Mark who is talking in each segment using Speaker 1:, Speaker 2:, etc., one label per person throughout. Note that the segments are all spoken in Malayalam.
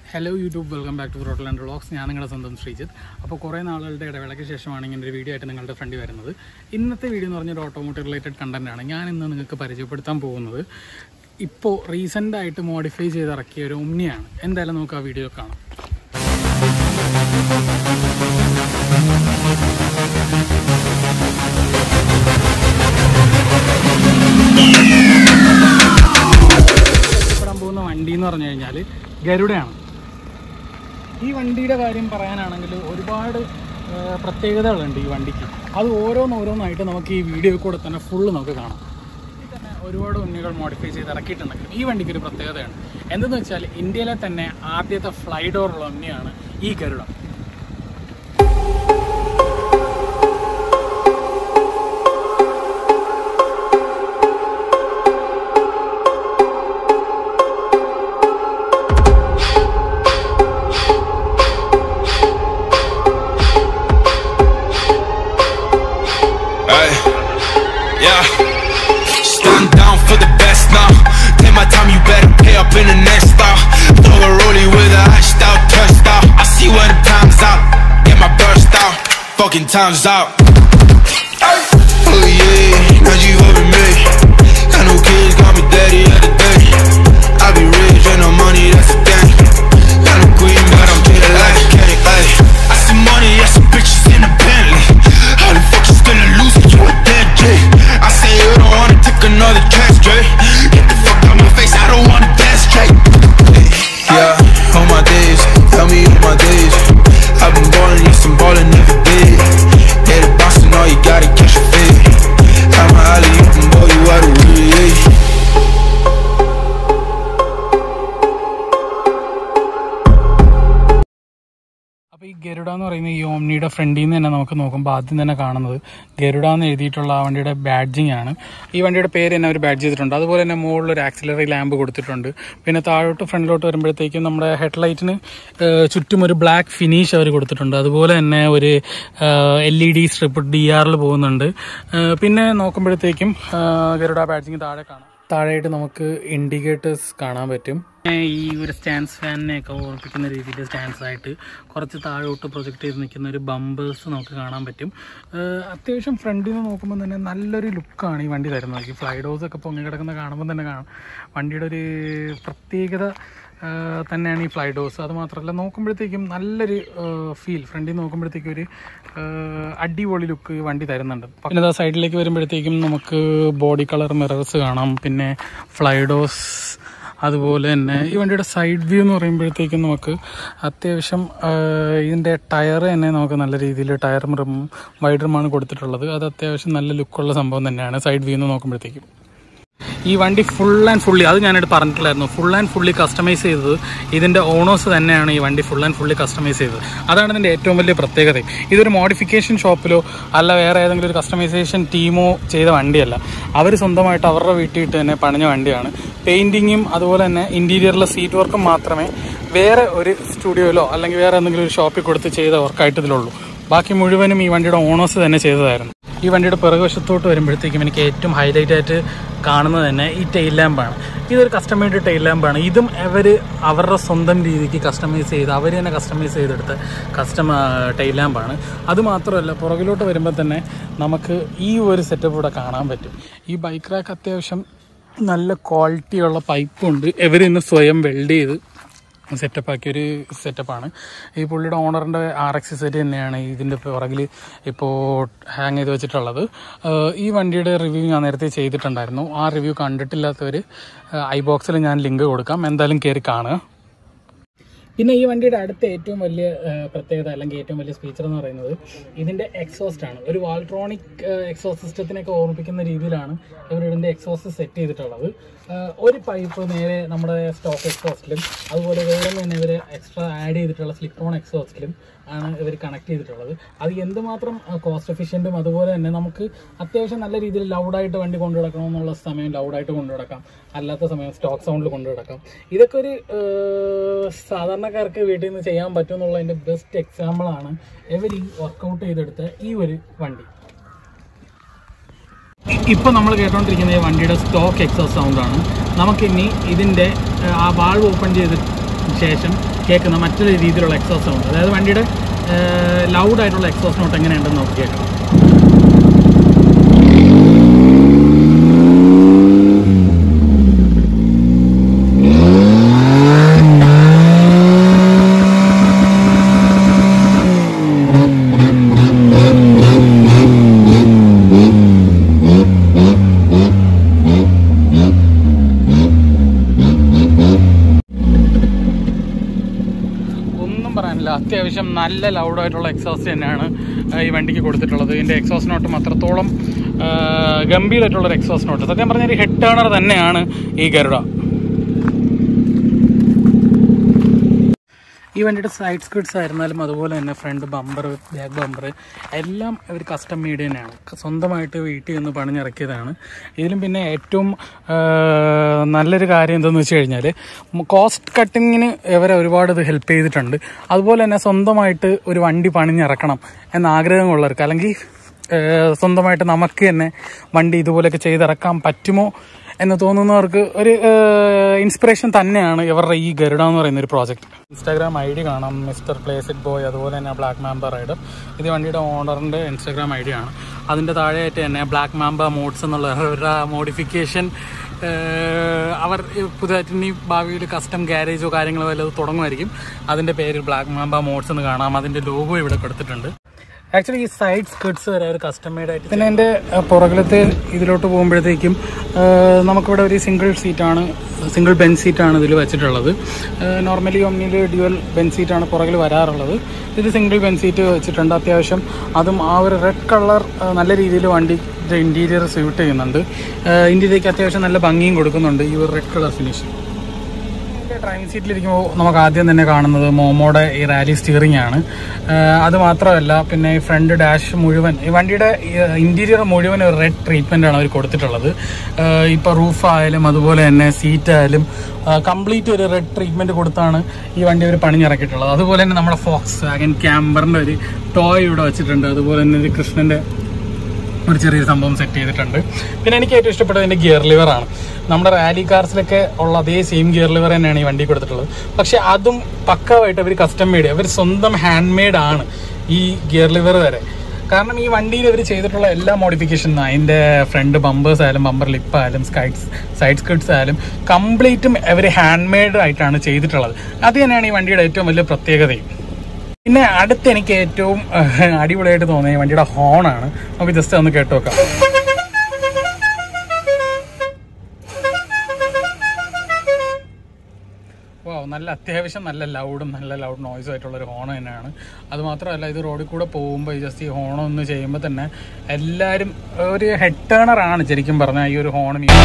Speaker 1: Hello YouTube welcome back to throttle and vlogs ഞാൻ നിങ്ങളുടെ സ്വന്തം ശ്രീജിത്ത് അപ്പോൾ കുറേ നാളുകളുടെ ഇടവേളയ്ക്ക് ശേഷമാണ് ഇങ്ങനെ ഒരു വീഡിയോ ആയിട്ട് നിങ്ങളുടെ ഫ്രണ്ടിൽ വരുന്നത് ഇന്നത്തെ വീഡിയോ എന്ന് പറഞ്ഞൊരു ഓട്ടോമോട്ടീവ് റിലേറ്റഡ് കണ്ടന്റ് ആണ് ഞാൻ ഇന്ന് നിങ്ങൾക്ക് പരിചയപ്പെടുത്താൻ പോകുന്നത് ഇപ്പോൾ റീസെൻ്റ് ആയിട്ട് മോഡിഫൈ ചെയ്ത് ഇറക്കിയ ഒരു ഒമ്നിയാണ് എന്തായാലും നമുക്ക് ആ വീഡിയോ കാണാം ഇഷ്ടപ്പെടാൻ പോകുന്ന വണ്ടി എന്ന് പറഞ്ഞു കഴിഞ്ഞാൽ ഗരുഡയാണ് ഈ വണ്ടിയുടെ കാര്യം പറയാനാണെങ്കിൽ ഒരുപാട് ആ, പ്രത്യേകതകളുണ്ട് ഈ വണ്ടിക്ക് അത് ഓരോന്നോരോന്നായിട്ട് നമുക്ക് ഈ വീഡിയോ കൂടെ തന്നെ ഫുള്ള് നമുക്ക് കാണാം ഇതിൽ തന്നെ ഒരുപാട് ഉണ്ണികൾ മോഡിഫൈ ചെയ്ത് ഇറക്കിയിട്ടുണ്ടെങ്കിലും ഈ വണ്ടിക്ക് ഒരു പ്രത്യേകതയാണ് എന്തെന്ന് വെച്ചാൽ ഇന്ത്യയിലെ തന്നെ ആദ്യത്തെ ഫ്ലൈ ഡോറുള്ള ഉണ്ണിയാണ് ഈ ഗരുഡം
Speaker 2: Ay, yeah. Stand down for the best now. Take my time, you better pay up in the next stop. Throw a rollie with a hashed out turnstile. I see when the time's out. Get my burst out. Fucking time's out. Oh yeah, now you over me. Got no kids, got me daddy of the day. I be rich, and no money, that's the thing. Got no queen, but I'm getting like Kenny. Ay, I see money, yeah, some bitches in a Bentley. How the fuck you still a loser? You a dead J. I say you don't wanna take another chance, Dre. Get the fuck out my face, I don't wanna dance straight. Yeah, on my days, tell me on my days. I've been ballin', yes, I'm ballin' every day. Yeah, the boss and all you gotta catch a fade. I'm a alley, you can boy, you out of really.
Speaker 1: അപ്പോൾ ഈ ഗരുഡ എന്ന് പറയുന്ന ഈ ഓംനിയുടെ ഫ്രണ്ടിൽ നിന്ന് തന്നെ നമുക്ക് നോക്കുമ്പോൾ ആദ്യം തന്നെ കാണുന്നത് ഗരുഡ എന്ന് എഴുതിയിട്ടുള്ള ആ വണ്ടിയുടെ ബാഡ്ജിങ് ആണ് ഈ വണ്ടിയുടെ പേര് തന്നെ അവർ ബാഡ്ജ് ചെയ്തിട്ടുണ്ട് അതുപോലെ തന്നെ മുകളിൽ ഒരു ആക്സിലറി ലാമ്പ് കൊടുത്തിട്ടുണ്ട് പിന്നെ താഴോട്ട് ഫ്രണ്ടിലോട്ട് വരുമ്പോഴത്തേക്കും നമ്മുടെ ഹെഡ്ലൈറ്റിന് ചുറ്റും ഒരു ബ്ലാക്ക് ഫിനിഷ് അവർ കൊടുത്തിട്ടുണ്ട് അതുപോലെ തന്നെ ഒരു L E D strip D ആറിൽ പോകുന്നുണ്ട് ആ, പിന്നെ നോക്കുമ്പോഴത്തേക്കും ആ, ഗരുഡ ബാഡ്ജിങ് താഴെ കാണാം താഴെയായിട്ട് നമുക്ക് ഇൻഡിക്കേറ്റേഴ്സ് കാണാൻ പറ്റും ഈ ഒരു സ്റ്റാൻസ് ഫാനിനെയൊക്കെ ഓർപ്പിക്കുന്ന രീതിയിൽ സ്റ്റാൻസ് ആയിട്ട് കുറച്ച് താഴോട്ട് പ്രൊജക്റ്റ് ചെയ്ത് നിൽക്കുന്ന ഒരു ബമ്പേഴ്സ് നമുക്ക് കാണാൻ പറ്റും ഏഹ് അത്യാവശ്യം ഫ്രണ്ടിൽ നിന്ന് നോക്കുമ്പോൾ തന്നെ നല്ലൊരു ലുക്കാണ് ഈ വണ്ടി തരുന്നത് ഈ ഫ്ലൈഡോസ് ഒക്കെ പൊങ്ങി കിടക്കുന്ന കാണുമ്പോൾ തന്നെ കാണാം വണ്ടിയുടെ ഒരു പ്രത്യേകത ഏഹ് തന്നെയാണ് ഈ ഫ്ലൈഡോസ് അത് മാത്രമല്ല നോക്കുമ്പോഴത്തേക്കും നല്ലൊരു ഫീൽ ഫ്രണ്ടിൽ നോക്കുമ്പോഴത്തേക്കും ഒരു ഏഹ് അടിപൊളി ലുക്ക് വണ്ടി തരുന്നുണ്ട് പിന്നെ അതാ സൈഡിലേക്ക് വരുമ്പോഴത്തേക്കും നമുക്ക് ബോഡി കളർ മിറേഴ്സ് കാണാം പിന്നെ ഫ്ലൈഡോസ് അതുപോലെ തന്നെ ഈ വണ്ടിയുടെ സൈഡ് വ്യൂ എന്ന് പറയുമ്പോഴത്തേക്കും നമുക്ക് അത്യാവശ്യം ആ, ഇതിൻ്റെ ടയർ തന്നെ നമുക്ക് നല്ല രീതിയിൽ ടയർ മിറും വൈഡറുമാണ് കൊടുത്തിട്ടുള്ളത് അത് അത്യാവശ്യം നല്ല ലുക്കുള്ള സംഭവം തന്നെയാണ് സൈഡ് വ്യൂ എന്ന് നോക്കുമ്പോഴത്തേക്കും ഈ വണ്ടി ഫുൾ ആൻഡ് ഫുള്ളി അത് ഞാനായിട്ട് പറഞ്ഞിട്ടില്ലായിരുന്നു ഫുൾ ആൻഡ് ഫുള്ളി കസ്റ്റമൈസ് ചെയ്തത് ഇതിൻ്റെ ഓണേഴ്സ് തന്നെയാണ് ഈ വണ്ടി ഫുൾ ആൻഡ് ഫുള്ളി കസ്റ്റമൈസ് ചെയ്തത് അതാണ് ഇതിൻ്റെ ഏറ്റവും വലിയ പ്രത്യേകത ഇതൊരു മോഡിഫിക്കേഷൻ ഷോപ്പിലോ അല്ല വേറെ ഏതെങ്കിലും ഒരു കസ്റ്റമൈസേഷൻ ടീമോ ചെയ്ത വണ്ടിയല്ല അവർ സ്വന്തമായിട്ട് അവരുടെ വീട്ടിൽ ഇട്ട് തന്നെ പണിഞ്ഞ വണ്ടിയാണ് പെയിൻറ്റിങ്ങും അതുപോലെ തന്നെ ഇൻറ്റീരിയറിലെ സീറ്റ് വർക്കും മാത്രമേ വേറെ ഒരു സ്റ്റുഡിയോയിലോ അല്ലെങ്കിൽ വേറെ എന്തെങ്കിലും ഒരു ഷോപ്പിൽ കൊടുത്ത് ചെയ്ത വർക്കായിട്ട് ഇതിലുള്ളൂ ബാക്കി മുഴുവനും ഈ വണ്ടിയുടെ ഓണേഴ്സ് തന്നെ ചെയ്തതായിരുന്നു ഈ വണ്ടിയുടെ പിറകുവശത്തോട്ട് വരുമ്പോഴത്തേക്കും എനിക്ക് ഏറ്റവും ഹൈലൈറ്റ് ആയിട്ട് കാണുന്നത് തന്നെ ഈ ടെയിൽ ലാമ്പാണ് ഇതൊരു കസ്റ്റമൈഡ് ടെയിൽ ലാമ്പാണ് ഇതും അവർ അവരുടെ സ്വന്തം രീതിക്ക് കസ്റ്റമൈസ് ചെയ്ത് അവർ തന്നെ കസ്റ്റമൈസ് ചെയ്തെടുത്ത കസ്റ്റമ ടെയിൽ ലാമ്പാണ് അത് മാത്രമല്ല പുറകിലോട്ട് വരുമ്പോൾ തന്നെ നമുക്ക് ഈ ഒരു സെറ്റപ്പ് ഇവിടെ കാണാൻ പറ്റും ഈ ബൈക്ക് റാക്ക് അത്യാവശ്യം നല്ല ക്വാളിറ്റിയുള്ള പൈപ്പുണ്ട് ഇവർ ഇന്ന് സ്വയം വെൽഡ് ചെയ്ത് സെറ്റപ്പ് ആക്കിയൊരു സെറ്റപ്പാണ് ഈ പുള്ളിയുടെ ഓണറിൻ്റെ ആർ എക്സ് സെറ്റ് തന്നെയാണ് ഇതിൻ്റെ പുറകിൽ ഇപ്പോൾ ഹാങ് ചെയ്ത് വെച്ചിട്ടുള്ളത് ആഹ് ഈ വണ്ടിയുടെ റിവ്യൂ ഞാൻ നേരത്തെ ചെയ്തിട്ടുണ്ടായിരുന്നു ആ റിവ്യൂ കണ്ടിട്ടില്ലാത്തവർ ഐ ബോക്സിൽ ഞാൻ ലിങ്ക് കൊടുക്കാം എന്തായാലും കയറി കാണുക പിന്നെ ഈ വണ്ടിയുടെ അടുത്ത ഏറ്റവും വലിയ ആ, പ്രത്യേകത അല്ലെങ്കിൽ ഏറ്റവും വലിയ ഫീച്ചർ എന്ന് പറയുന്നത് ഇതിന്റെ എക്സോസ്റ്റ് ആണ് ഒരു വാൾട്രോണിക് എക്സോസ്റ്റ് സിസ്റ്റത്തിനൊക്കെ ഓർമ്മിപ്പിക്കുന്ന രീതിയിലാണ് ഇവർ ഇതിന്റെ എക്സോസ്റ്റ് സെറ്റ് ചെയ്തിട്ടുള്ളത് ആ, ഒരു പൈപ്പ് നേരെ നമ്മുടെ സ്റ്റോക്ക് എക്സോസ്റ്റിലും അതുപോലെ വേറെ തന്നെ ഇവർ എക്സ്ട്രാ ആഡ് ചെയ്തിട്ടുള്ള സ്ലിപ്പോൺ എക്സോസ്റ്റിലും ആണ് ഇവർ കണക്ട് ചെയ്തിട്ടുള്ളത് അത് എന്തുമാത്രം കോസ്റ്റ് എഫിഷ്യൻറ്റും അതുപോലെ തന്നെ നമുക്ക് അത്യാവശ്യം നല്ല രീതിയിൽ ലൗഡായിട്ട് വണ്ടി കൊണ്ടു നടക്കണമെന്നുള്ള സമയം ലൗഡായിട്ട് കൊണ്ടു നടക്കാം അല്ലാത്ത സമയം സ്റ്റോക്ക് സൗണ്ടിൽ കൊണ്ടു നടക്കാം ഇതൊക്കെ ഒരു ഏഹ്, സാധാരണക്കാർക്ക് വീട്ടിൽ നിന്ന് ചെയ്യാൻ പറ്റും എന്നുള്ളതിൻ്റെ ബെസ്റ്റ് എക്സാമ്പിളാണ് ഇവർ ഈ വർക്കൗട്ട് ചെയ്തെടുത്ത ഈ ഒരു വണ്ടി ഇപ്പോൾ നമ്മൾ കേട്ടോണ്ടിരിക്കുന്ന ഈ വണ്ടിയുടെ സ്റ്റോക്ക് എക്സോസ് സൗണ്ടാണ് നമുക്കിനി ഇതിൻ്റെ ആ വാൾവ് ഓപ്പൺ ചെയ്ത് ശേഷം കേൾക്കുന്ന മറ്റൊരു രീതിയിലുള്ള എക്സോസ് സൗണ്ട് അതായത് വണ്ടിയുടെ ലൗഡ് ആയിട്ടുള്ള എക്സോസ് നോട്ട് എങ്ങനെയുണ്ടെന്ന് നമുക്ക് കേൾക്കാം ഒന്നും പറയാനില്ല അത്യാവശ്യം നല്ല ലൗഡായിട്ടുള്ള എക്സോസ്റ്റ് തന്നെയാണ് ആ, ഈ വണ്ടിക്ക് കൊടുത്തിട്ടുള്ളത് ഇതിൻ്റെ എക്സോസ് നോട്ടും അത്രത്തോളം ആ, ഗംഭീരമായിട്ടുള്ളൊരു എക്സോസ് നോട്ട് സത്യം പറഞ്ഞാൽ ഒരു ഹെഡ് ടേണർ തന്നെയാണ് ഈ ഗരുഡ ഈ വണ്ടിയുടെ സൈഡ് സ്കിഡ്സ് ആയിരുന്നാലും അതുപോലെ തന്നെ ഫ്രണ്ട് ബമ്പർ ബാക്ക് ബമ്പർ എല്ലാം ഒരു കസ്റ്റം മെയ്ഡ് തന്നെയാണ് സ്വന്തമായിട്ട് വീട്ടിൽ നിന്ന് പണിഞ്ഞിറക്കിയതാണ് ഇതിലും പിന്നെ ഏറ്റവും ആ, നല്ലൊരു കാര്യം എന്തെന്ന് വെച്ച് കഴിഞ്ഞാൽ കോസ്റ്റ് കട്ടിങ്ങിന് ഇവരെ ഒരുപാട് ഇത് ഹെൽപ്പ് ചെയ്തിട്ടുണ്ട് അതുപോലെ തന്നെ സ്വന്തമായിട്ട് ഒരു വണ്ടി പണിഞ്ഞിറക്കണം എന്ന ആഗ്രഹമുള്ളവർക്ക് അല്ലെങ്കിൽ ഏഹ് സ്വന്തമായിട്ട് നമുക്ക് തന്നെ വണ്ടി ഇതുപോലെയൊക്കെ ചെയ്തിറക്കാൻ പറ്റുമോ എന്ന് തോന്നുന്നവർക്ക് ഒരു ഇൻസ്പിറേഷൻ തന്നെയാണ് ഇവരുടെ ഈ ഗരുഡ എന്ന് പറയുന്ന ഒരു പ്രോജക്റ്റ് ഇൻസ്റ്റാഗ്രാം ഐ ഡി കാണാം മിസ്റ്റർ പ്ലേസിറ്റ് ബോയ് അതുപോലെ തന്നെ ബ്ലാക്ക് മാമ്പ റൈഡർ ഇത് വണ്ടിയുടെ ഓണറിൻ്റെ ഇൻസ്റ്റാഗ്രാം ഐ ഡി ആണ് അതിൻ്റെ താഴെയായിട്ട് തന്നെ ബ്ലാക്ക് മാമ്പ മോഡ്സ് എന്നുള്ള ഒരു മോഡിഫിക്കേഷൻ അവർ പുതുതായിട്ട് ഇനി ഭാവിയിൽ കസ്റ്റം ഗാരേജോ കാര്യങ്ങളോ വല്ലതും തുടങ്ങുമായിരിക്കും അതിൻ്റെ പേര് ബ്ലാക്ക് മാമ്പ മോഡ്സ് എന്ന് കാണാം അതിൻ്റെ ലോഗോ ഇവിടെ കൊടുത്തിട്ടുണ്ട് ആക്ച്വലി ഈ സൈഡ് സ്കിഡ്സ് വരെ ഒരു കസ്റ്റം മെയ്ഡ് ആയിട്ട് പിന്നെ എൻ്റെ പുറകിലത്തെ ഇതിലോട്ട് പോകുമ്പോഴത്തേക്കും ആ, നമുക്കിവിടെ ഒരു സിംഗിൾ സീറ്റാണ് സിംഗിൾ ബെൻ സീറ്റാണ് ഇതിൽ വെച്ചിട്ടുള്ളത് നോർമലി ഒന്നിൽ ഡ്യുവൽ ബെൻ സീറ്റാണ് പുറകിൽ വരാറുള്ളത് ഇത് സിംഗിൾ ബെൻ സീറ്റ് വെച്ചിട്ടുണ്ട് അത്യാവശ്യം അതും ആ ഒരു റെഡ് കളർ നല്ല രീതിയിൽ വണ്ടി ഇൻറ്റീരിയർ സ്യൂട്ട് ചെയ്യുന്നുണ്ട് ഇൻറ്റീരിയർക്ക് അത്യാവശ്യം നല്ല ഭംഗിയും കൊടുക്കുന്നുണ്ട് ഈ ഒരു റെഡ് കളർ ഫിനിഷ് ഡ്രൈവിംഗ് സീറ്റിലിരിക്കുമ്പോൾ നമുക്ക് ആദ്യം തന്നെ കാണുന്നത് മോമോയുടെ ഈ റാലി സ്റ്റിയറിംഗ് ആണ് ആഹ് അത് മാത്രമല്ല പിന്നെ ഈ ഫ്രണ്ട് ഡാഷ് മുഴുവൻ ഈ വണ്ടിയുടെ ഇന്റീരിയർ മുഴുവൻ ഒരു റെഡ് ട്രീറ്റ്മെന്റ് ആണ് അവർ കൊടുത്തിട്ടുള്ളത് ആഹ് ഇപ്പൊ റൂഫ് ആയാലും അതുപോലെ തന്നെ സീറ്റ് ആയാലും കംപ്ലീറ്റ് ഒരു റെഡ് ട്രീറ്റ്മെന്റ് കൊടുത്താണ് ഈ വണ്ടി അവർ പണിഞ്ഞിറക്കിയിട്ടുള്ളത് അതുപോലെ തന്നെ നമ്മുടെ ഫോക്സ് വാഗൻ ക്യാമ്പറിന്റെ ഒരു ടോയ് ഇവിടെ വെച്ചിട്ടുണ്ട് അതുപോലെ തന്നെ ഒരു കൃഷ്ണന്റെ ഒരു ചെറിയൊരു സംഭവം സെറ്റ് ചെയ്തിട്ടുണ്ട് പിന്നെ എനിക്ക് ഏറ്റവും ഇഷ്ടപ്പെട്ടത് ഇതിന്റെ ഗിയർ ലിവർ ആണ് നമ്മുടെ റാലി കാർസിലൊക്കെ ഉള്ള അതേ സെയിം ഗിയർ ലിവർ തന്നെയാണ് ഈ വണ്ടി കൊടുത്തിട്ടുള്ളത് പക്ഷെ അതും പക്കമായിട്ട് അവർ കസ്റ്റം മെയ്ഡ് അവർ സ്വന്തം ഹാൻഡ് മെയ്ഡ് ആണ് ഈ ഗിയർ ലിവർ വരെ കാരണം ഈ വണ്ടിയിൽ ഇവർ ചെയ്തിട്ടുള്ള എല്ലാ മോഡിഫിക്കേഷനും അതിന്റെ ഫ്രണ്ട് ബമ്പേഴ്സ് ആയാലും ബമ്പർ ലിപ്പ് ആയാലും സ്കൈഡ്സ് സൈഡ് സ്കിഡ്സ് ആയാലും കംപ്ലീറ്റും അവർ ഹാൻഡ് മെയ്ഡ് ആയിട്ടാണ് ചെയ്തിട്ടുള്ളത് അത് തന്നെയാണ് ഈ വണ്ടിയുടെ ഏറ്റവും വലിയ പ്രത്യേകതയും പിന്നെ അടുത്ത് എനിക്ക് ഏറ്റവും ഏഹ്, അടിപൊളിയായിട്ട് തോന്നിയ ഈ വണ്ടിയുടെ ഹോണാണ് നമുക്ക് ജസ്റ്റ് ഒന്ന് കേട്ട് നോക്കാം വാ നല്ല അത്യാവശ്യം നല്ല ലൗഡും നല്ല ലൗഡ് നോയ്സും ആയിട്ടുള്ള ഒരു ഹോൺ തന്നെയാണ് അത് മാത്രമല്ല ഇത് റോഡിൽ കൂടെ പോകുമ്പോൾ ജസ്റ്റ് ഈ ഹോൺ ഒന്ന് ചെയ്യുമ്പോൾ തന്നെ എല്ലാവരും ഒരു ഹെഡ് ടേണർ ആണ് ശരിക്കും പറഞ്ഞാൽ ഈ ഒരു ഹോണും ഈ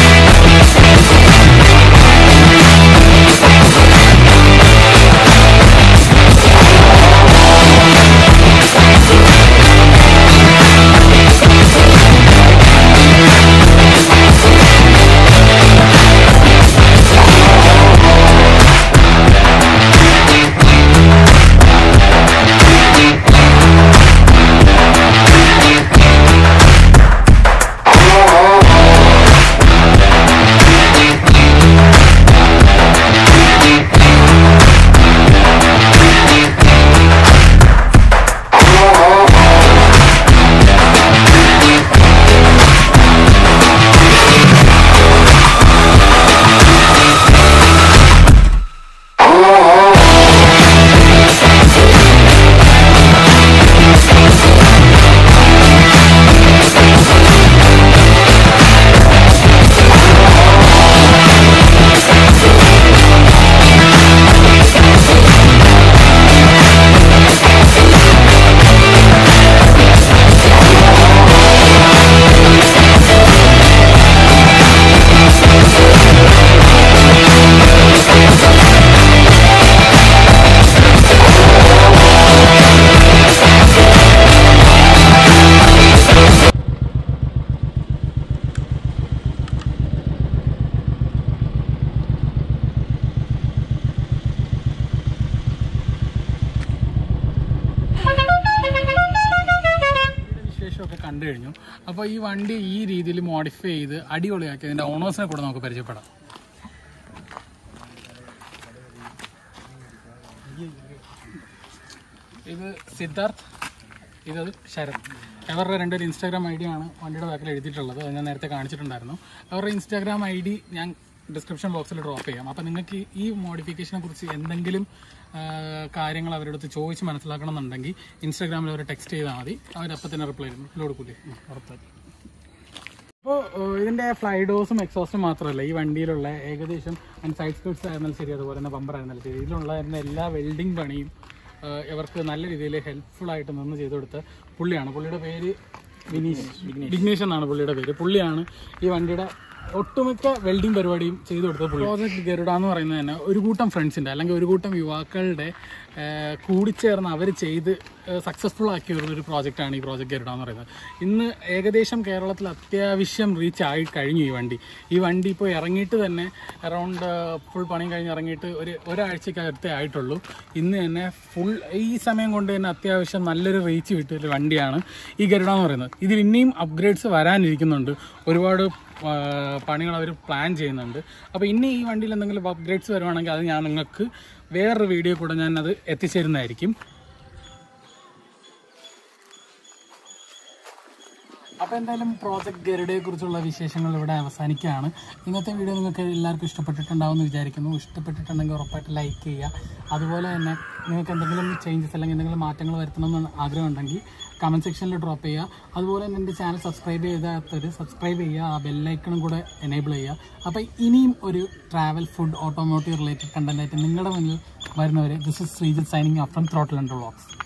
Speaker 1: വിശേഷമൊക്കെ കണ്ടു കഴിഞ്ഞു അപ്പോൾ ഈ വണ്ടി ഈ രീതിയിൽ മോഡിഫൈ ചെയ്ത് അടിപൊളിയാക്കി അതിൻ്റെ ഓണേഴ്സിനെ കൂടെ നമുക്ക് പരിചയപ്പെടാം ഇത് സിദ്ധാർത്ഥ് ഇത് ശരത് അവരുടെ രണ്ടൊരു ഇൻസ്റ്റാഗ്രാം ഐ ഡി ആണ് വണ്ടിയുടെ ബാക്കിൽ എഴുതിയിട്ടുള്ളത് അത് ഞാൻ നേരത്തെ കാണിച്ചിട്ടുണ്ടായിരുന്നു അവരുടെ ഇൻസ്റ്റാഗ്രാം ഐ ഡി ഞാൻ ഡിസ്ക്രിപ്ഷൻ ബോക്സിൽ ഡ്രോപ്പ് ചെയ്യാം അപ്പോൾ നിങ്ങൾക്ക് ഈ മോഡിഫിക്കേഷനെ കുറിച്ച് എന്തെങ്കിലും ആ, കാര്യങ്ങൾ അവരുടെ അടുത്ത് ചോദിച്ച് മനസ്സിലാക്കണം എന്നുണ്ടെങ്കിൽ ഇൻസ്റ്റാഗ്രാമിൽ അവർ ടെക്സ്റ്റ് ചെയ്താൽ മതി അവരപ്പം തന്നെ റിപ്ലൈ ചെയ്യും ലോഡ് കൂടി ഉറപ്പായിട്ടും അപ്പോൾ ഇതിന്റെ ഫ്ലൈഡോസും എക്സോസ്റ്റും മാത്രമല്ല ഈ വണ്ടിയിലുള്ള ഏകദേശം സൈഡ് സ്ക്രിപ്റ്റ്സ് ആയിരുന്നാലും ശരി അതുപോലെ തന്നെ ബമ്പർ ആയിരുന്നാലും ശരി ഇതിലുണ്ടായിരുന്ന എല്ലാ വെൽഡിംഗ് പണിയും ആ, ഇവർക്ക് നല്ല രീതിയിൽ ഹെൽപ്ഫുൾ ആയിട്ട് നിന്ന് ചെയ്തു കൊടുത്ത പുള്ളിയാണ് പുള്ളിയുടെ പേര് വിനീഷ് വിഘ്നേഷ് എന്നാണ് പുള്ളിയുടെ പേര് പുള്ളിയാണ് ഈ വണ്ടിയുടെ ഒട്ടുമിക്ക വെൽഡിംഗ് പരിപാടിയും ചെയ്തു കൊടുത്ത പുള്ളി പ്രോജക്ട് ഗരുഡ എന്ന് പറയുന്നത് തന്നെ ഒരു കൂട്ടം ഫ്രണ്ട്സിൻ്റെ അല്ലെങ്കിൽ ഒരു കൂട്ടം യുവാക്കളുടെ ആ, കൂടിച്ചേർന്ന് അവർ ചെയ്ത് സക്സസ്ഫുൾ ആക്കി വരുന്ന ഒരു പ്രോജക്റ്റാണ് ഈ പ്രോജക്റ്റ് ഗരുഡ എന്ന് പറയുന്നത് ഇന്ന് ഏകദേശം കേരളത്തിൽ അത്യാവശ്യം റീച്ച് ആയി കഴിഞ്ഞു ഈ വണ്ടി ഈ വണ്ടി ഇപ്പോൾ ഇറങ്ങിയിട്ട് തന്നെ അറൗണ്ട് ഫുൾ പണി കഴിഞ്ഞ് ഇറങ്ങിയിട്ട് ഒരു ഒരാഴ്ചക്കകത്തേ ആയിട്ടുള്ളൂ ഇന്ന് തന്നെ ഫുൾ ഈ സമയം കൊണ്ട് തന്നെ അത്യാവശ്യം നല്ലൊരു റീച്ച് കിട്ടിയ ഒരു വണ്ടിയാണ് ഈ ഗരുഡ എന്ന് പറയുന്നത് ഇതിൽ ഇനിയും അപ്ഗ്രേഡ്സ് വരാനിരിക്കുന്നുണ്ട് ഒരുപാട് ആ, പണികൾ അവർ പ്ലാൻ ചെയ്യുന്നുണ്ട് അപ്പോൾ ഇനി ഈ വണ്ടിയിൽ എന്തെങ്കിലും അപ്ഗ്രേഡ്സ് വരുവാണെങ്കിൽ അത് ഞാൻ നിങ്ങൾക്ക് വേറൊരു വീഡിയോ കൂടെ ഞാൻ അത് എത്തിച്ചേരുന്നതായിരിക്കും അപ്പോൾ എന്തായാലും പ്രോജക്റ്റ് ഗരുഡയെ കുറിച്ചുള്ള വിശേഷങ്ങൾ ഇവിടെ അവസാനിക്കുകയാണ് ഇന്നത്തെ വീഡിയോ നിങ്ങൾക്ക് എല്ലാവർക്കും ഇഷ്ടപ്പെട്ടിട്ടുണ്ടാവുമെന്ന് വിചാരിക്കുന്നു ഇഷ്ടപ്പെട്ടിട്ടുണ്ടെങ്കിൽ ഉറപ്പായിട്ട് ലൈക്ക് ചെയ്യുക അതുപോലെ തന്നെ നിങ്ങൾക്ക് എന്തെങ്കിലും ചേഞ്ചസ് അല്ലെങ്കിൽ എന്തെങ്കിലും മാറ്റങ്ങൾ വരുത്തണമെന്ന് ആഗ്രഹമുണ്ടെങ്കിൽ കമൻറ്റ് സെക്ഷനിൽ ഡ്രോപ്പ് ചെയ്യുക അതുപോലെ തന്നെ എൻ്റെ ചാനൽ സബ്സ്ക്രൈബ് ചെയ്താത്തവർ സബ്സ്ക്രൈബ് ചെയ്യുക ആ ബെല്ലൈക്കണും കൂടെ എനേബിൾ ചെയ്യുക അപ്പോൾ ഇനിയും ഒരു ട്രാവൽ ഫുഡ് ഓട്ടോമോട്ടീവ് റിലേറ്റഡ് കണ്ടൻറ്റായിട്ട് നിങ്ങളുടെ മുന്നിൽ വരുന്നവരെ this is Sreejith signing off from throttle and vlogs